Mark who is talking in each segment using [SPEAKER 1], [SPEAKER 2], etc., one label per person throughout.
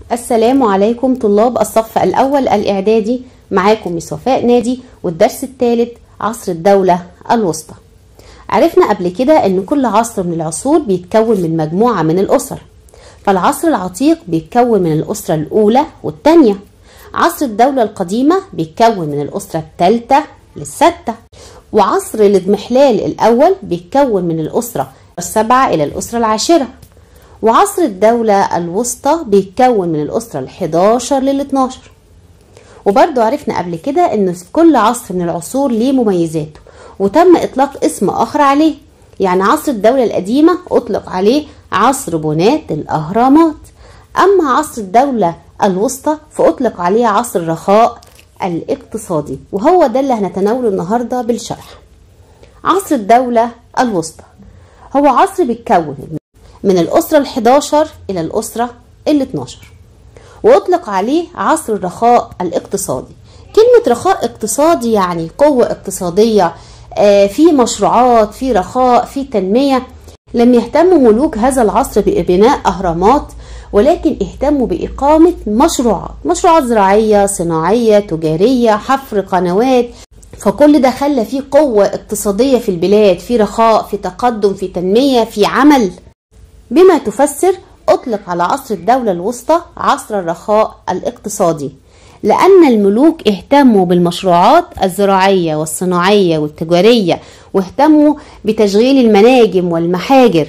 [SPEAKER 1] السلام عليكم طلاب الصف الأول الإعدادي معاكم مس وفاء نادي والدرس الثالث عصر الدولة الوسطى عرفنا قبل كده ان كل عصر من العصور بيتكون من مجموعة من الأسر فالعصر العتيق بيتكون من الأسرة الأولى والثانية عصر الدولة القديمة بيتكون من الأسرة الثالثة للستة وعصر الاضمحلال الأول بيتكون من الأسرة السبعة إلى الأسرة العاشرة وعصر الدولة الوسطى بيتكون من الأسرة ال11 لل12 وبرضو عرفنا قبل كده ان كل عصر من العصور ليه مميزاته وتم اطلاق اسم اخر عليه يعني عصر الدولة القديمة اطلق عليه عصر بناة الاهرامات اما عصر الدولة الوسطى فاطلق عليه عصر الرخاء الاقتصادي وهو ده اللي هنتناوله النهاردة بالشرح عصر الدولة الوسطى هو عصر بيتكون من الأسرة ال11 إلى الأسرة ال12 وأطلق عليه عصر الرخاء الاقتصادي كلمة رخاء اقتصادي يعني قوة اقتصادية آه، في مشروعات في رخاء في تنمية لم يهتموا ملوك هذا العصر ببناء أهرامات ولكن اهتموا بإقامة مشروعات مشروعات زراعية صناعية تجارية حفر قنوات فكل ده خلى فيه قوة اقتصادية في البلاد في رخاء في تقدم في تنمية في عمل بما تفسر أطلق على عصر الدولة الوسطى عصر الرخاء الاقتصادي لأن الملوك اهتموا بالمشروعات الزراعية والصناعية والتجارية واهتموا بتشغيل المناجم والمحاجر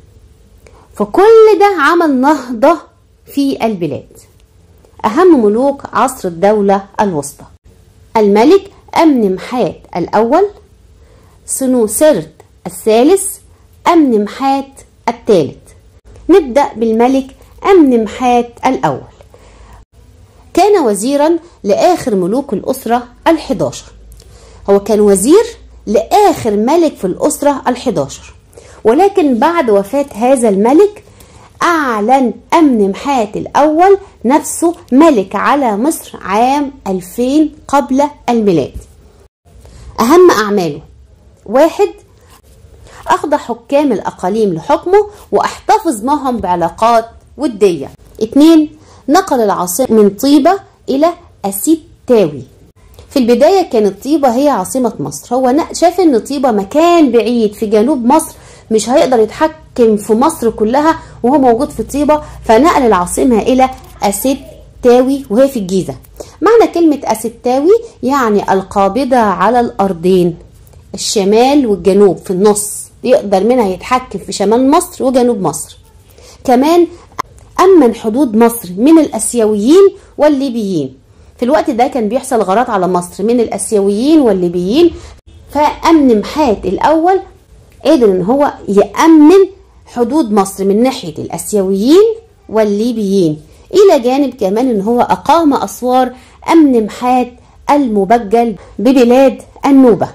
[SPEAKER 1] فكل ده عمل نهضة في البلاد أهم ملوك عصر الدولة الوسطى الملك أمنمحات الأول سنوسرت الثالث أمنمحات الثالث نبدأ بالملك أمنمحات الأول كان وزيرا لآخر ملوك الأسرة الحداشر هو كان وزير لآخر ملك في الأسرة الحداشر ولكن بعد وفاة هذا الملك أعلن أمنمحات الأول نفسه ملك على مصر عام 2000 قبل الميلاد أهم أعماله واحد أخضع حكام الأقاليم لحكمه واحتفظ معهم بعلاقات ودية اتنين نقل العاصمة من طيبة إلى أسيتاوي في البداية كانت طيبة هي عاصمة مصر هو شاف ان طيبة مكان بعيد في جنوب مصر مش هيقدر يتحكم في مصر كلها وهو موجود في طيبة فنقل العاصمة إلى أسيتاوي وهي في الجيزة معنى كلمة أسيتاوي يعني القابضة على الأرضين الشمال والجنوب في النص يقدر منها يتحكم في شمال مصر وجنوب مصر كمان أمن حدود مصر من الأسيويين والليبيين في الوقت ده كان بيحصل غارات على مصر من الأسيويين والليبيين فأمن محات الأول قدر إن هو يأمن حدود مصر من ناحية الأسيويين والليبيين إلى جانب كمان إن هو أقام أسوار أمن محات المبجل ببلاد النوبة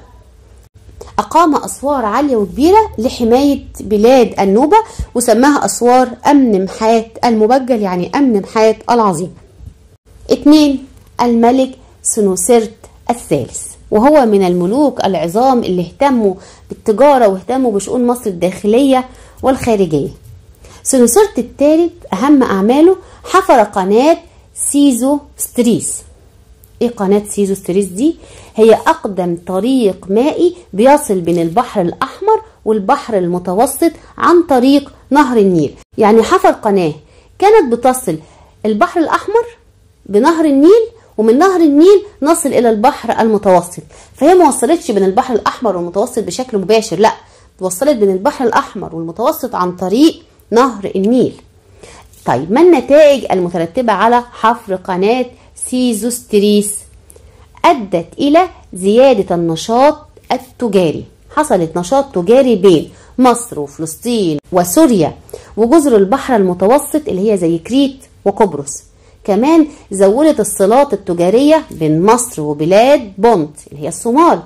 [SPEAKER 1] أقام أسوار عالية وكبيرة لحماية بلاد النوبة وسماها أسوار أمن محات المبجل يعني أمن محات العظيم اتنين الملك سنوسرت الثالث وهو من الملوك العظام اللي اهتموا بالتجارة واهتموا بشؤون مصر الداخلية والخارجية سنوسرت الثالث أهم أعماله حفر قناة سيزو ستريس ايه قناة سيزو ستريس دي هي اقدم طريق مائي بيصل بين البحر الاحمر والبحر المتوسط عن طريق نهر النيل يعني حفر قناة كانت بتصل البحر الاحمر بنهر النيل ومن نهر النيل نصل الى البحر المتوسط فهي ما وصلتش بين البحر الاحمر والمتوسط بشكل مباشر لا وصلت بين البحر الاحمر والمتوسط عن طريق نهر النيل طيب ما النتائج المترتبة على حفر قناة سيزوستريس أدت إلى زيادة النشاط التجاري حصلت نشاط تجاري بين مصر وفلسطين وسوريا وجزر البحر المتوسط اللي هي زي كريت وقبرص كمان زودت الصلات التجارية بين مصر وبلاد بونت اللي هي الصومال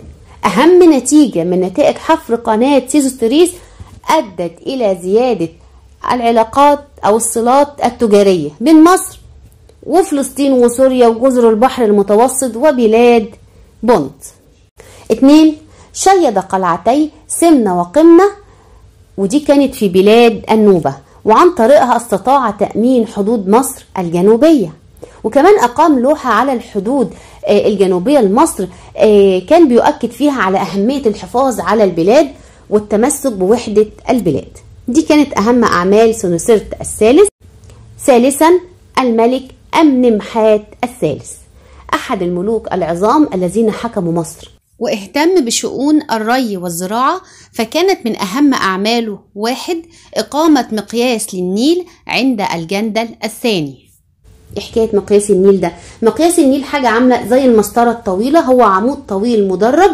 [SPEAKER 1] أهم نتيجة من نتائج حفر قناة سيزوستريس أدت إلى زيادة العلاقات أو الصلات التجارية بين مصر وفلسطين وسوريا وجزر البحر المتوسط وبلاد بونت اتنين شيد قلعتي سمنة وقمة ودي كانت في بلاد النوبة وعن طريقها استطاع تأمين حدود مصر الجنوبية وكمان أقام لوحة على الحدود الجنوبية لمصر كان بيؤكد فيها على أهمية الحفاظ على البلاد والتمسك بوحدة البلاد دي كانت أهم أعمال سنوسرت الثالث ثالثا الملك أمنمحات الثالث أحد الملوك العظام الذين حكموا مصر واهتم بشؤون الري والزراعة فكانت من أهم أعماله واحد إقامة مقياس للنيل عند الجندل الثاني إيه حكاية مقياس النيل ده مقياس النيل حاجة عاملة زي المسطرة الطويلة هو عمود طويل مدرج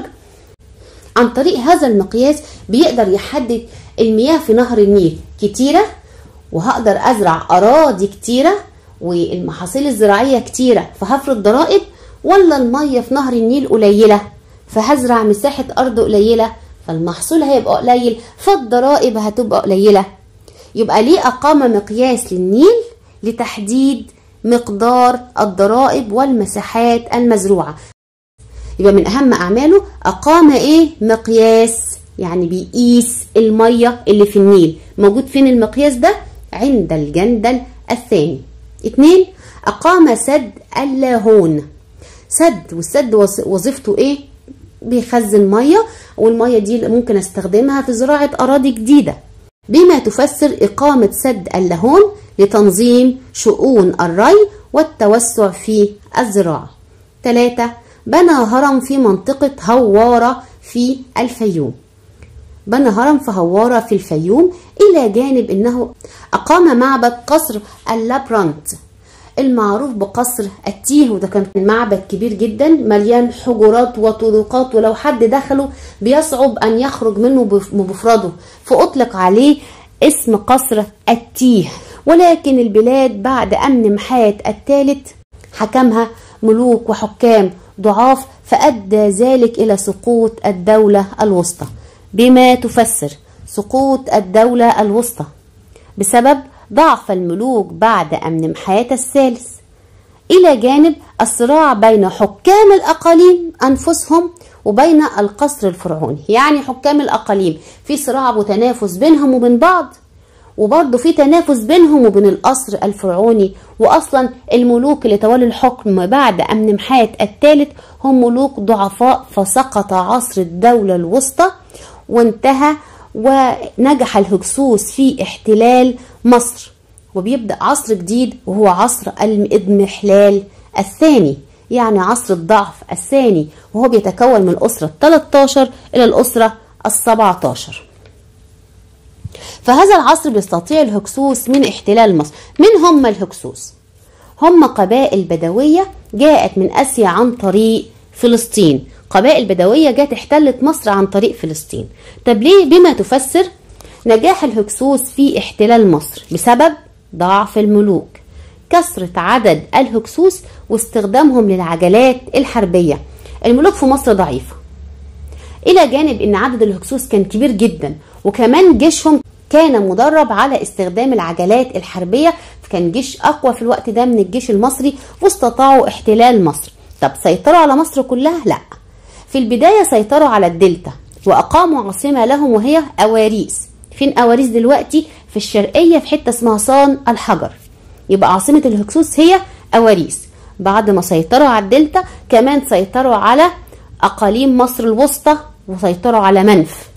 [SPEAKER 1] عن طريق هذا المقياس بيقدر يحدد المياه في نهر النيل كتيرة وهقدر أزرع أراضي كتيرة والمحاصيل الزراعية كتيرة فهفرض ضرائب ولا المية في نهر النيل قليلة فهزرع مساحة أرض قليلة فالمحصول هيبقى قليل فالضرائب هتبقى قليلة يبقى ليه أقام مقياس للنيل لتحديد مقدار الضرائب والمساحات المزروعة يبقى من أهم أعماله أقام إيه مقياس يعني بيقيس المية اللي في النيل موجود فين المقياس ده عند الجندل الثاني اتنين أقام سد اللاهون سد والسد وظيفته إيه بيخزن مية والمية دي ممكن استخدمها في زراعة أراضي جديدة بما تفسر إقامة سد اللاهون لتنظيم شؤون الري والتوسع في الزراعة ثلاثة بنى هرم في منطقة هوارة في الفيوم بنى هرم في هوارة في الفيوم إلى جانب أنه أقام معبد قصر اللابرانت المعروف بقصر التيه وده كان معبد كبير جدا مليان حجرات وطرقات ولو حد دخله بيصعب أن يخرج منه بمفرده فأطلق عليه اسم قصر التيه ولكن البلاد بعد أمن محات الثالث حكمها ملوك وحكام ضعاف فأدى ذلك إلى سقوط الدولة الوسطى بما تفسر سقوط الدولة الوسطى بسبب ضعف الملوك بعد أمن محياة الثالث إلى جانب الصراع بين حكام الأقاليم أنفسهم وبين القصر الفرعوني يعني حكام الأقاليم في صراع وتنافس بينهم وبين بعض وبرضه في تنافس بينهم وبين القصر الفرعوني واصلا الملوك اللي تولوا الحكم بعد امن محات الثالث هم ملوك ضعفاء فسقط عصر الدوله الوسطى وانتهى ونجح الهكسوس في احتلال مصر وبيبدا عصر جديد وهو عصر الاضمحلال الثاني يعني عصر الضعف الثاني وهو بيتكون من الاسره ال 13 الى الاسره ال 17 فهذا العصر بيستطيع الهكسوس من احتلال مصر من هم الهكسوس هم قبائل بدوية جاءت من آسيا عن طريق فلسطين قبائل بدوية جات احتلت مصر عن طريق فلسطين طب ليه بما تفسر نجاح الهكسوس في احتلال مصر بسبب ضعف الملوك كثرة عدد الهكسوس واستخدامهم للعجلات الحربية الملوك في مصر ضعيفة إلى جانب أن عدد الهكسوس كان كبير جدا وكمان جيشهم كان مدرب على استخدام العجلات الحربية فكان جيش أقوى في الوقت ده من الجيش المصري واستطاعوا احتلال مصر طب سيطروا على مصر كلها؟ لا في البداية سيطروا على الدلتا وأقاموا عاصمة لهم وهي أواريس فين أواريس دلوقتي؟ في الشرقية في حتة اسمها صان الحجر يبقى عاصمة الهكسوس هي أواريس بعد ما سيطروا على الدلتا كمان سيطروا على أقاليم مصر الوسطى وسيطروا على منف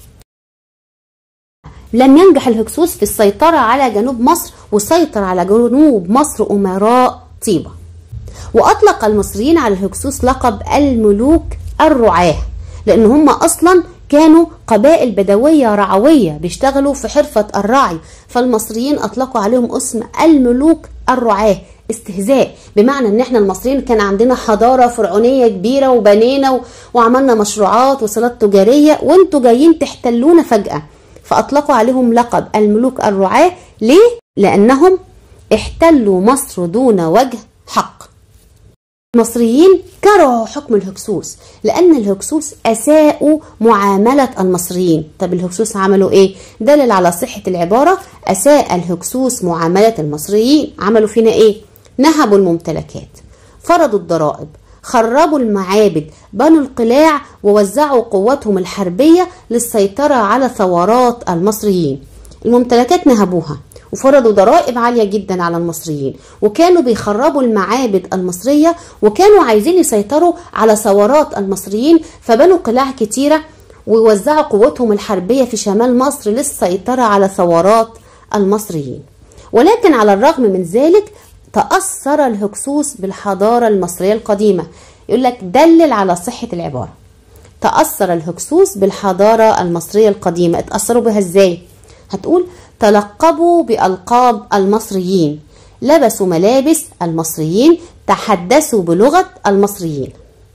[SPEAKER 1] لم ينجح الهكسوس في السيطرة على جنوب مصر وسيطر على جنوب مصر أمراء طيبة وأطلق المصريين على الهكسوس لقب الملوك الرعاة لأن هم أصلا كانوا قبائل بدوية رعوية بيشتغلوا في حرفة الرعي فالمصريين أطلقوا عليهم اسم الملوك الرعاة استهزاء بمعنى ان احنا المصريين كان عندنا حضاره فرعونيه كبيره وبنينا و... وعملنا مشروعات وصلات تجاريه وانتوا جايين تحتلونا فجاه فأطلقوا عليهم لقب الملوك الرعاة ليه؟ لأنهم احتلوا مصر دون وجه حق المصريين كرهوا حكم الهكسوس لأن الهكسوس أساءوا معاملة المصريين طب الهكسوس عملوا إيه؟ دلل على صحة العبارة أساء الهكسوس معاملة المصريين عملوا فينا إيه؟ نهبوا الممتلكات فرضوا الضرائب خربوا المعابد بنوا القلاع ووزعوا قوتهم الحربية للسيطرة على ثورات المصريين الممتلكات نهبوها وفرضوا ضرائب عالية جدا على المصريين وكانوا بيخربوا المعابد المصرية وكانوا عايزين يسيطروا على ثورات المصريين فبنوا قلاع كتيرة ووزعوا قوتهم الحربية في شمال مصر للسيطرة على ثورات المصريين ولكن على الرغم من ذلك تأثر الهكسوس بالحضارة المصرية القديمة يقول لك دلل على صحة العبارة تأثر الهكسوس بالحضارة المصرية القديمة اتأثروا بها ازاي؟ هتقول تلقبوا بألقاب المصريين لبسوا ملابس المصريين تحدثوا بلغة المصريين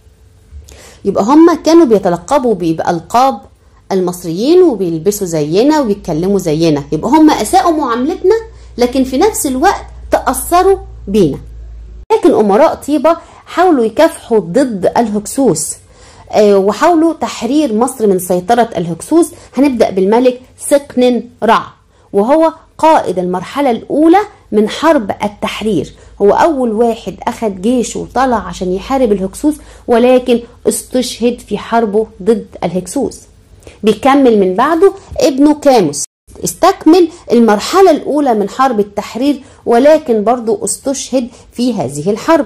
[SPEAKER 1] يبقى هم كانوا بيتلقبوا بألقاب المصريين وبيلبسوا زينا وبيتكلموا زينا يبقى هم أساءوا معاملتنا لكن في نفس الوقت تأثروا بينا لكن أمراء طيبة حاولوا يكافحوا ضد الهكسوس وحاولوا تحرير مصر من سيطرة الهكسوس هنبدأ بالملك سقنن رع وهو قائد المرحلة الأولى من حرب التحرير هو أول واحد أخد جيشه وطلع عشان يحارب الهكسوس ولكن استشهد في حربه ضد الهكسوس بيكمل من بعده ابنه كاموس استكمل المرحلة الأولى من حرب التحرير ولكن برضو استشهد في هذه الحرب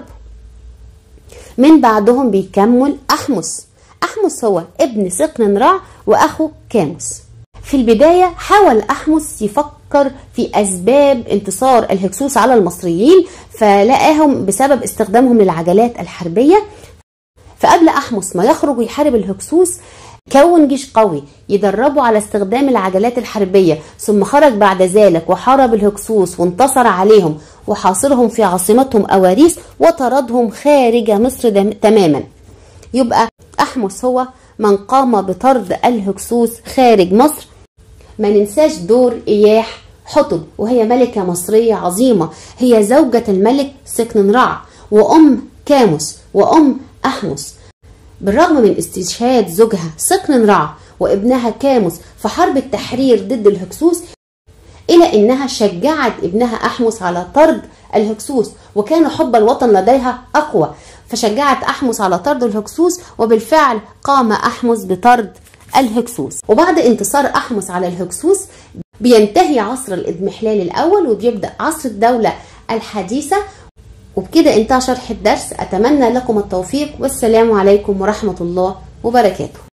[SPEAKER 1] من بعدهم بيكمل أحمس أحمس هو ابن سقن رع وأخو كاموس في البداية حاول أحمس يفكر في أسباب انتصار الهكسوس على المصريين فلقاهم بسبب استخدامهم للعجلات الحربية فقبل أحمس ما يخرج ويحارب الهكسوس كون جيش قوي يدربوا على استخدام العجلات الحربية ثم خرج بعد ذلك وحارب الهكسوس وانتصر عليهم وحاصرهم في عاصمتهم أواريس وطردهم خارج مصر تماما يبقى أحمس هو من قام بطرد الهكسوس خارج مصر ما ننساش دور إياح حطب وهي ملكة مصرية عظيمة هي زوجة الملك سكننرع وأم كاموس وأم أحمس بالرغم من استشهاد زوجها سقننرع وابنها كاموس في حرب التحرير ضد الهكسوس إلى أنها شجعت ابنها أحمس على طرد الهكسوس وكان حب الوطن لديها أقوى فشجعت أحمس على طرد الهكسوس وبالفعل قام أحمس بطرد الهكسوس وبعد انتصار أحمس على الهكسوس بينتهي عصر الإضمحلال الأول وبيبدأ عصر الدولة الحديثة وبكده انتهى شرح الدرس أتمنى لكم التوفيق والسلام عليكم ورحمة الله وبركاته